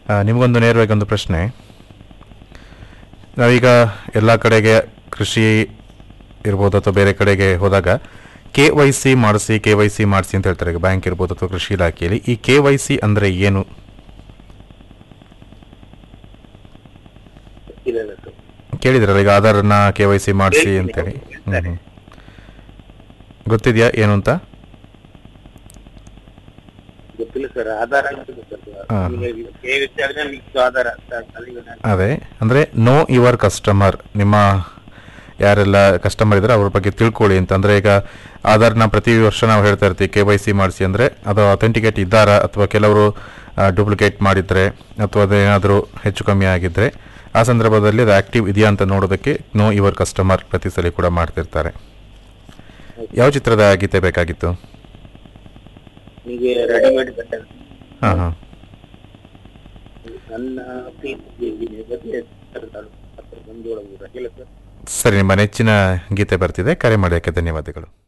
ಆ, ನಿಮಗೊಂದು ನೇರವಾಗಿ ಒಂದು ಪ್ರಶ್ನೆ ನಾವೀಗ ಎಲ್ಲ ಕಡೆಗೆ ಕೃಷಿ ಇರ್ಬೋದು ಅಥವಾ ಬೇರೆ ಕಡೆಗೆ ಹೋದಾಗ ಕೆ ವೈ ಸಿ ಮಾಡಿಸಿ ಕೆ ವೈ ಸಿ ಮಾಡಿಸಿ ಅಂತ ಹೇಳ್ತಾರೆ ಈಗ ಬ್ಯಾಂಕ್ ಇರ್ಬೋದು ಅಥವಾ ಕೃಷಿ ಇಲಾಖೆಯಲ್ಲಿ ಈ ಕೆ ವೈ ಸಿ ಅಂದರೆ ಏನು ಇಲ್ಲ ಇಲ್ಲ ಸರ್ ಕೇಳಿದ್ರಲ್ಲ ಈಗ ಆಧಾರನ್ನ ಕೆ ವೈ ಸಿ ಮಾಡಿಸಿ ಕೇಳಿದ್ದೀನಿ, ಅಂತೇಳಿ ಹೇಳ್ತಾರೆ. ಹ್ಮ್, ಹ್ಮ್. ಗೊತ್ತಿದೆಯಾ ಏನು ಅಂತ ಗೊತ್ತಿಲ್ಲ ಸರ್ ಆಧಾರ ಗೊತ್ತಿಲ್ಲ ಸರ್ ಹಾ. ಈಗ KYC ಆದ್ರೆ ನಿಮ್ದು ಆಧಾರ ಸರ್, ಅಲ್ಲಿಗೆ ನಾನು- ಅದೇ ಅಂದರೆ ನೋ ಯುವರ್ ಕಸ್ಟಮರ್ ನಿಮ್ಮ ಯಾರೆಲ್ಲ ಕಸ್ಟಮರ್ ಇದ್ದಾರೆ ಅವ್ರ ಬಗ್ಗೆ ತಿಳ್ಕೊಳ್ಳಿ ಅಂತ ಅಂದರೆ ಈಗ ಆಧಾರ್ನ ಪ್ರತಿ ವರ್ಷ ನಾವು ಹೇಳ್ತಾ ಇರ್ತೀವಿ ಕೆ ವೈ ಸಿ ಮಾಡಿಸಿ ಅಂದರೆ ಅದು ಅಥೆಂಟಿಕೇಟ್ ಇದ್ದಾರಾ ಅಥವಾ ಕೆಲವರು ಡೂಪ್ಲಿಕೇಟ್ ಮಾಡಿದರೆ ಅಥವಾ ಅದೇನಾದರೂ ಹೆಚ್ಚು ಕಮ್ಮಿ ಆಗಿದ್ದರೆ ಆ ಸಂದರ್ಭದಲ್ಲಿ ಅದು ಆ್ಯಕ್ಟಿವ್ ಇದೆಯಾ ಅಂತ ನೋಡೋದಕ್ಕೆ ನೋ ಯುವರ್ ಕಸ್ಟಮರ್ ಪ್ರತಿ ಸಲ ಕೂಡ ಮಾಡ್ತಿರ್ತಾರೆ ಯಾವ ಚಿತ್ರದ ಗೀತೆ ಬೇಕಾಗಿತ್ತು ನಿಮಗೆ ರೆಡಿಮೇಡ್ ಬಟ್ಟೆ ಹಾಂ ಹಾಂ ನನ್ನ ಪ್ರೀತಿ ಬಗ್ಗೆ ಬಂದು ಒಳಗೆ ಇಲ್ಲ ಸರ್ ಸರಿ ನಿಮ್ಮ ನೆಚ್ಚಿನ ಗೀತೆ ಬರ್ತಿದೆ ಕರೆ ಮಾಡೋಕ್ಕೆ ಧನ್ಯವಾದಗಳು